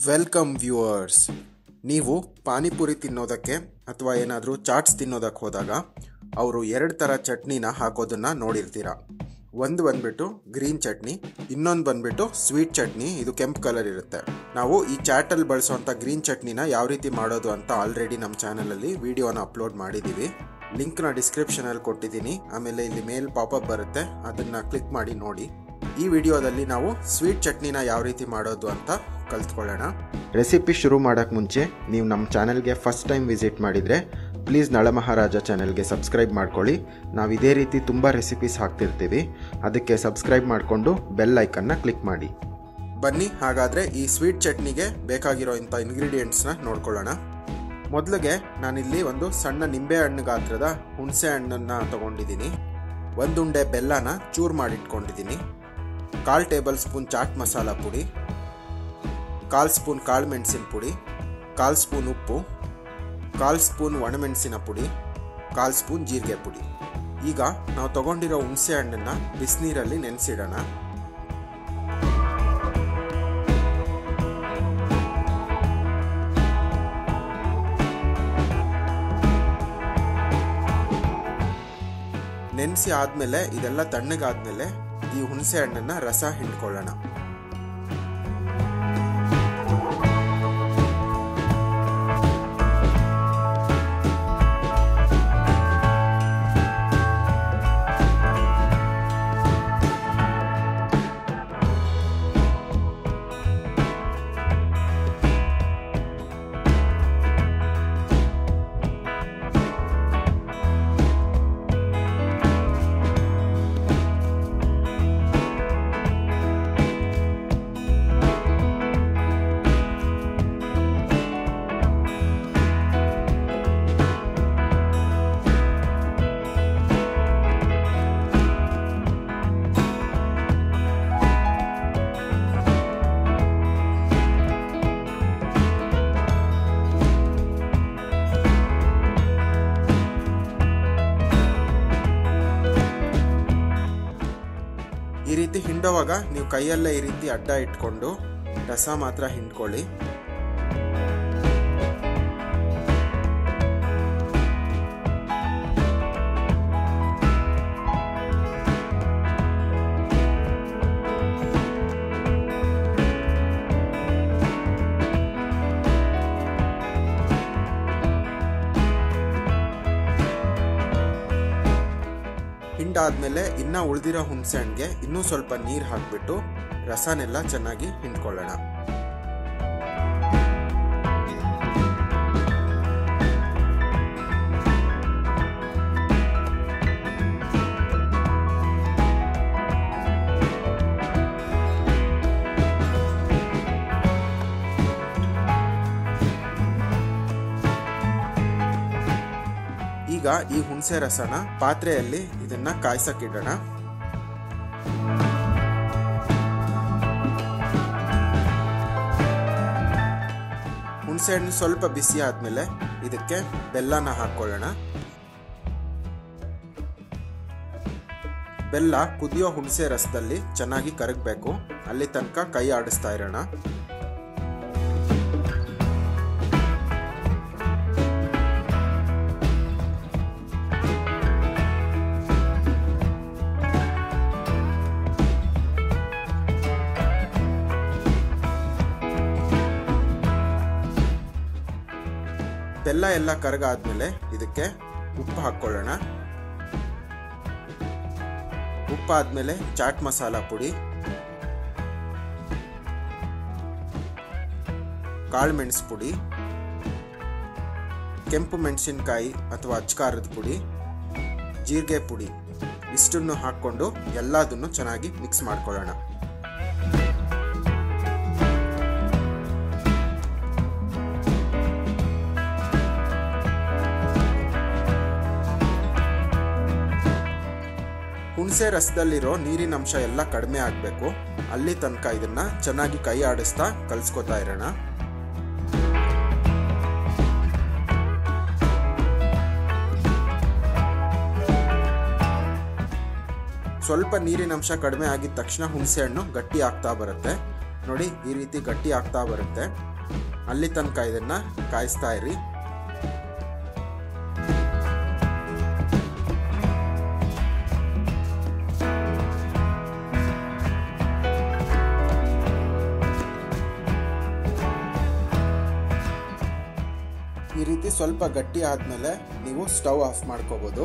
welcome viewers ನೀವು ಪಾನಿಪುರಿ ತಿನ್ನೋದಕ್ಕೆ ಅಥವಾ ಏನಾದರೂ ಚಾಟ್ಸ್ ತಿನ್ನೋದಕ್ಕೆ ಹೋದಾಗ ಅವರು ಎರಡು ಥರ ಚಟ್ನಿನ ಹಾಕೋದನ್ನು ನೋಡಿರ್ತೀರ ಒಂದು ಬಂದ್ಬಿಟ್ಟು ಗ್ರೀನ್ ಚಟ್ನಿ ಇನ್ನೊಂದು ಬಂದ್ಬಿಟ್ಟು ಸ್ವೀಟ್ ಚಟ್ನಿ ಇದು ಕೆಂಪು ಕಲರ್ ಇರುತ್ತೆ ನಾವು ಈ ಚಾಟಲ್ಲಿ ಬಳಸುವಂಥ ಗ್ರೀನ್ ಚಟ್ನಿನ ಯಾವ ರೀತಿ ಮಾಡೋದು ಅಂತ ಆಲ್ರೆಡಿ ನಮ್ಮ ಚಾನಲಲ್ಲಿ ವಿಡಿಯೋನ ಅಪ್ಲೋಡ್ ಮಾಡಿದ್ದೀವಿ ಲಿಂಕ್ನ ಡಿಸ್ಕ್ರಿಪ್ಷನಲ್ಲಿ ಕೊಟ್ಟಿದ್ದೀನಿ ಆಮೇಲೆ ಇಲ್ಲಿ ಮೇಲ್ ಪಾಪಪ್ ಬರುತ್ತೆ ಅದನ್ನು ಕ್ಲಿಕ್ ಮಾಡಿ ನೋಡಿ ಈ ವಿಡಿಯೋದಲ್ಲಿ ನಾವು ಸ್ವೀಟ್ ಚಟ್ನಿನ ಯಾವ ರೀತಿ ಮಾಡೋದು ಅಂತ ಕಲ್ತ್ಕೊಳ್ಳೋಣ ರೆಸಿಪಿ ಶುರು ಮಾಡೋಕ್ಕೆ ಮುಂಚೆ ನೀವು ನಮ್ಮ ಚಾನಲ್ಗೆ ಫಸ್ಟ್ ಟೈಮ್ ವಿಸಿಟ್ ಮಾಡಿದರೆ ಪ್ಲೀಸ್ ನಳಮಹಾರಾಜ ಚಾನಲ್ಗೆ ಸಬ್ಸ್ಕ್ರೈಬ್ ಮಾಡ್ಕೊಳ್ಳಿ ನಾವು ಇದೇ ರೀತಿ ತುಂಬ ರೆಸಿಪೀಸ್ ಹಾಕ್ತಿರ್ತೀವಿ ಅದಕ್ಕೆ ಸಬ್ಸ್ಕ್ರೈಬ್ ಮಾಡಿಕೊಂಡು ಬೆಲ್ ಐಕನ್ನ ಕ್ಲಿಕ್ ಮಾಡಿ ಬನ್ನಿ ಹಾಗಾದರೆ ಈ ಸ್ವೀಟ್ ಚಟ್ನಿಗೆ ಬೇಕಾಗಿರೋ ಇಂಥ ಇಂಗ್ರೀಡಿಯೆಂಟ್ಸ್ನ ನೋಡ್ಕೊಳ್ಳೋಣ ಮೊದಲಿಗೆ ನಾನಿಲ್ಲಿ ಒಂದು ಸಣ್ಣ ನಿಂಬೆ ಹಣ್ಣು ಗಾತ್ರದ ಹುಣಸೆ ಹಣ್ಣನ್ನು ತಗೊಂಡಿದ್ದೀನಿ ಒಂದುಂಡೆ ಬೆಲ್ಲನ ಚೂರು ಮಾಡಿಟ್ಕೊಂಡಿದ್ದೀನಿ ಕಾಲು ಟೇಬಲ್ ಸ್ಪೂನ್ ಚಾಟ್ ಮಸಾಲ ಪುಡಿ ಕಾಲು ಸ್ಪೂನ್ ಕಾಳು ಮೆಣಸಿನ ಪುಡಿ ಕಾಲು ಸ್ಪೂನ್ ಉಪ್ಪು ಕಾಲು ಸ್ಪೂನ್ ಒಣಮೆಣಸಿನ ಪುಡಿ ಕಾಲು ಸ್ಪೂನ್ ಜೀರಿಗೆ ಪುಡಿ ಈಗ ನಾವು ತಗೊಂಡಿರೋ ಹುಣಸೆ ಹಣ್ಣನ್ನು ಬಿಸಿನೀರಲ್ಲಿ ನೆನೆಸಿಡೋಣ ನೆನೆಸಿ ಆದಮೇಲೆ ಇದೆಲ್ಲ ತಣ್ಣಗಾದ್ಮೇಲೆ ಈ ಹುಣಸೆ ಹಣ್ಣನ್ನು ರಸ ಹಿಂಡ್ಕೊಳ್ಳೋಣ ಈ ರೀತಿ ಹಿಂಡೋವಾಗ ನೀವು ಕೈಯಲ್ಲೇ ಈ ರೀತಿ ಅಡ್ಡ ಇಟ್ಕೊಂಡು ರಸ ಮಾತ್ರ ಹಿಂಡ್ಕೊಳ್ಳಿ ಹಿಂಡಾದ್ಮೇಲೆ ಇನ್ನ ಉಳಿದಿರೋ ಹುಣಸೆ ಹಣ್ಣಿಗೆ ಇನ್ನೂ ಸ್ವಲ್ಪ ನೀರು ಹಾಕ್ಬಿಟ್ಟು ರಸನೆಲ್ಲ ಚೆನ್ನಾಗಿ ಹಿಂಡ್ಕೊಳ್ಳೋಣ ಈಗ ಈ ಹುಣಸೆ ರಸನ ಪಾತ್ರೆಯಲ್ಲಿ ಇದನ್ನ ಕಾಯ್ಸಕ್ಕಿಡೋಣ ಹುಣಸೆ ಹಣ್ಣು ಸ್ವಲ್ಪ ಬಿಸಿ ಆದ್ಮೇಲೆ ಇದಕ್ಕೆ ಬೆಲ್ಲನ ಹಾಕೊಳ್ಳೋಣ ಬೆಲ್ಲ ಕುದಿಯೋ ಹುಣಸೆ ರಸದಲ್ಲಿ ಚೆನ್ನಾಗಿ ಕರಗಬೇಕು ಅಲ್ಲಿ ತನಕ ಕೈ ಆಡಿಸ್ತಾ ಇರೋಣ ಬೆಲ್ಲ ಎಲ್ಲ ಕರಗಾದ್ಮೇಲೆ ಇದಕ್ಕೆ ಉಪ್ಪು ಹಾಕ್ಕೊಳ್ಳೋಣ ಉಪ್ಪಾದ್ಮೇಲೆ ಚಾಟ್ ಮಸಾಲ ಪುಡಿ ಕಾಳು ಮೆಣಸು ಪುಡಿ ಕೆಂಪು ಮೆಣಸಿನ್ಕಾಯಿ ಅಥವಾ ಅಚ್ಕಾರದ ಪುಡಿ ಜೀರಿಗೆ ಪುಡಿ ಇಷ್ಟನ್ನು ಹಾಕ್ಕೊಂಡು ಎಲ್ಲದನ್ನು ಚೆನ್ನಾಗಿ ಮಿಕ್ಸ್ ಮಾಡ್ಕೊಳ್ಳೋಣ ಹುಣಸೆ ರಸದಲ್ಲಿರೋ ನೀರಿನ ಅಂಶ ಎಲ್ಲ ಕಡಿಮೆ ಆಗಬೇಕು ಅಲ್ಲಿ ತನಕ ಇದನ್ನ ಚೆನ್ನಾಗಿ ಕೈ ಆಡಿಸ್ತಾ ಕಲ್ಸ್ಕೊತಾ ಇರೋಣ ಸ್ವಲ್ಪ ನೀರಿನ ಅಂಶ ಕಡಿಮೆ ಆಗಿದ ತಕ್ಷಣ ಹುಣಸೆ ಹಣ್ಣು ಗಟ್ಟಿ ಆಗ್ತಾ ಬರುತ್ತೆ ನೋಡಿ ಈ ರೀತಿ ಗಟ್ಟಿ ಆಗ್ತಾ ಬರುತ್ತೆ ಅಲ್ಲಿ ತನಕ ಇದನ್ನು ಕಾಯಿಸ್ತಾ ಇರಿ ಈ ರೀತಿ ಸ್ವಲ್ಪ ಗಟ್ಟಿ ಆದಮೇಲೆ ನೀವು ಸ್ಟವ್ ಆಫ್ ಮಾಡ್ಕೋಬೋದು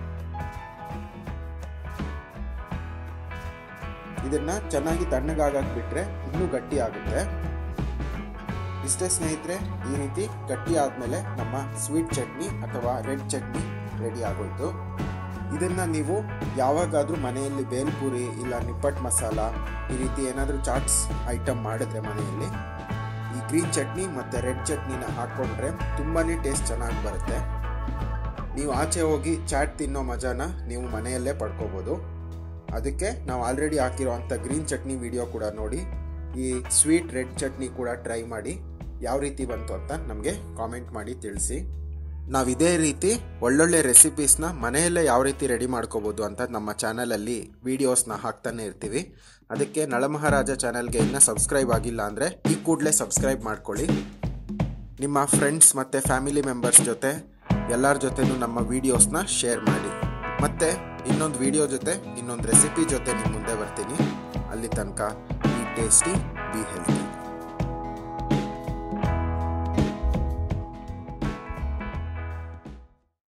ಇದನ್ನ ಚೆನ್ನಾಗಿ ತಣ್ಣಗಾಗಕ್ಕೆ ಬಿಟ್ರೆ ಇನ್ನೂ ಗಟ್ಟಿ ಆಗುತ್ತೆ ಇಷ್ಟೇ ಸ್ನೇಹಿತರೆ ಈ ರೀತಿ ಗಟ್ಟಿ ಆದಮೇಲೆ ನಮ್ಮ ಸ್ವೀಟ್ ಚಟ್ನಿ ಅಥವಾ ರೆಡ್ ಚಟ್ನಿ ರೆಡಿ ಆಗೋಯ್ತು ಇದನ್ನ ನೀವು ಯಾವಾಗಾದರೂ ಮನೆಯಲ್ಲಿ ಬೇಲ್ಪುರಿ ಇಲ್ಲ ನಿಪ್ಪಟ್ಟು ಮಸಾಲ ಈ ರೀತಿ ಏನಾದರೂ ಚಾಟ್ಸ್ ಐಟಮ್ ಮಾಡಿದ್ರೆ ಮನೆಯಲ್ಲಿ ಈ ಗ್ರೀನ್ ಚಟ್ನಿ ಮತ್ತು ರೆಡ್ ಚಟ್ನಿನ ಹಾಕ್ಕೊಂಡ್ರೆ ತುಂಬಾ ಟೇಸ್ಟ್ ಚೆನ್ನಾಗಿ ಬರುತ್ತೆ ನೀವು ಆಚೆ ಹೋಗಿ ಚಾಟ್ ತಿನ್ನೋ ಮಜಾನ ನೀವು ಮನೆಯಲ್ಲೇ ಪಡ್ಕೋಬೋದು ಅದಕ್ಕೆ ನಾವು ಆಲ್ರೆಡಿ ಹಾಕಿರೋವಂಥ ಗ್ರೀನ್ ಚಟ್ನಿ ವಿಡಿಯೋ ಕೂಡ ನೋಡಿ ಈ ಸ್ವೀಟ್ ರೆಡ್ ಚಟ್ನಿ ಕೂಡ ಟ್ರೈ ಮಾಡಿ ಯಾವ ರೀತಿ ಬಂತು ಅಂತ ನಮಗೆ ಕಾಮೆಂಟ್ ಮಾಡಿ ತಿಳಿಸಿ ನಾವು ಇದೇ ರೀತಿ ಒಳ್ಳೊಳ್ಳೆ ರೆಸಿಪೀಸ್ನ ಮನೆಯಲ್ಲೇ ಯಾವ ರೀತಿ ರೆಡಿ ಮಾಡ್ಕೋಬೋದು ಅಂತ ನಮ್ಮ ಚಾನಲಲ್ಲಿ ವೀಡಿಯೋಸ್ನ ಹಾಕ್ತಾನೆ ಇರ್ತೀವಿ ಅದಕ್ಕೆ ನಳಮಹಾರಾಜ ಚಾನಲ್ಗೆ ಇನ್ನೂ ಸಬ್ಸ್ಕ್ರೈಬ್ ಆಗಿಲ್ಲ ಅಂದರೆ ಈ ಕೂಡಲೇ ಸಬ್ಸ್ಕ್ರೈಬ್ ಮಾಡ್ಕೊಳ್ಳಿ ನಿಮ್ಮ ಫ್ರೆಂಡ್ಸ್ ಮತ್ತು ಫ್ಯಾಮಿಲಿ ಮೆಂಬರ್ಸ್ ಜೊತೆ ಎಲ್ಲರ ಜೊತೆನೂ ನಮ್ಮ ವೀಡಿಯೋಸ್ನ ಶೇರ್ ಮಾಡಿ ಮತ್ತು ಇನ್ನೊಂದು ವಿಡಿಯೋ ಜೊತೆ ಇನ್ನೊಂದು ರೆಸಿಪಿ ಜೊತೆ ನಿಮ್ಮ ಮುಂದೆ ಬರ್ತೀನಿ ಅಲ್ಲಿ ತನಕ ಬಿ ಟೇಸ್ಟಿ ಬಿ ಹೆಲ್ತಿ